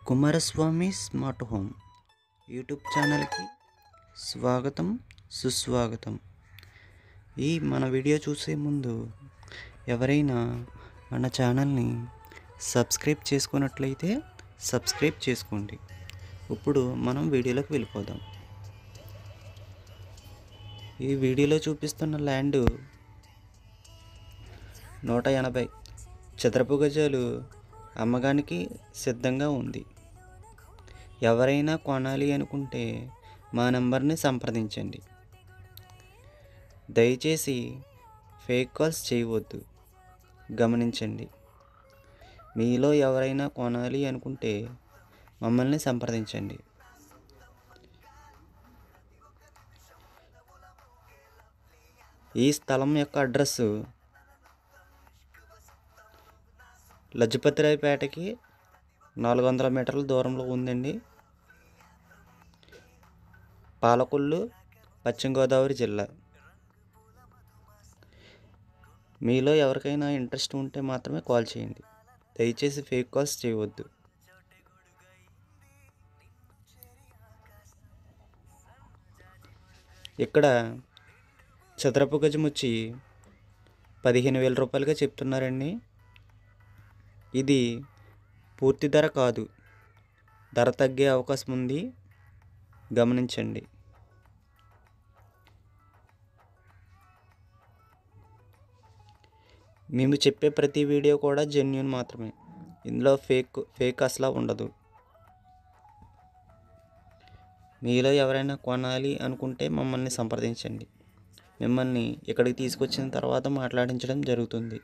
Kumaraswamy smart home YouTube ఛానల్కి స్వాగతం సుస్వాగతం ఈ మన వీడియో చూసే ముందు ఎవరైనా మన ఛానల్ని సబ్స్క్రైబ్ చేసుకున్నట్లయితే సబ్స్క్రైబ్ చేసుకోండి ఇప్పుడు మనం వీడియోలోకి వెళ్ళిపోదాం ఈ వీడియోలో చూపిస్తున్న ల్యాండ్ నూట ఎనభై చదరపు గజాలు అమ్మగానికి సిద్ధంగా ఉంది ఎవరైనా కొనాలి అనుకుంటే మా నంబర్ని సంప్రదించండి దయచేసి ఫేక్ కాల్స్ చేయవద్దు గమనించండి మీలో ఎవరైనా కొనాలి అనుకుంటే మమ్మల్ని సంప్రదించండి ఈ స్థలం యొక్క అడ్రస్సు లజ్జపతిరాయపేటకి నాలుగు వందల మీటర్ల దూరంలో ఉందండి పాలకొల్లు పశ్చిమ గోదావరి జిల్లా మీలో ఎవరికైనా ఇంట్రెస్ట్ ఉంటే మాత్రమే కాల్ చేయండి దయచేసి ఫేక్ కాల్స్ చేయవద్దు ఇక్కడ చదరపు గజం వచ్చి పదిహేను వేల రూపాయలుగా చెప్తున్నారండి ఇది పూర్తి ధర కాదు ధర తగ్గే అవకాశం ఉంది గమనించండి మేము చెప్పే ప్రతి వీడియో కూడా జెన్యున్ మాత్రమే ఇందులో ఫేక్ ఫేక్ అసలు ఉండదు మీలో ఎవరైనా కొనాలి అనుకుంటే మమ్మల్ని సంప్రదించండి మిమ్మల్ని ఇక్కడికి తీసుకొచ్చిన తర్వాత మాట్లాడించడం జరుగుతుంది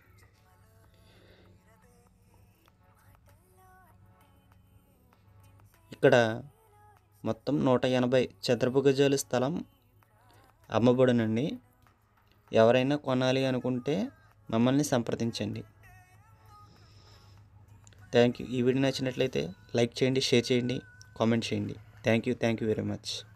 ఇక్కడ మొత్తం నూట ఎనభై చదరపు గజాల స్థలం అమ్మబడునండి ఎవరైనా కొనాలి అనుకుంటే మమ్మల్ని సంప్రదించండి థ్యాంక్ యూ ఈ వీడియో నచ్చినట్లయితే లైక్ చేయండి షేర్ చేయండి కామెంట్ చేయండి thank you thank you very much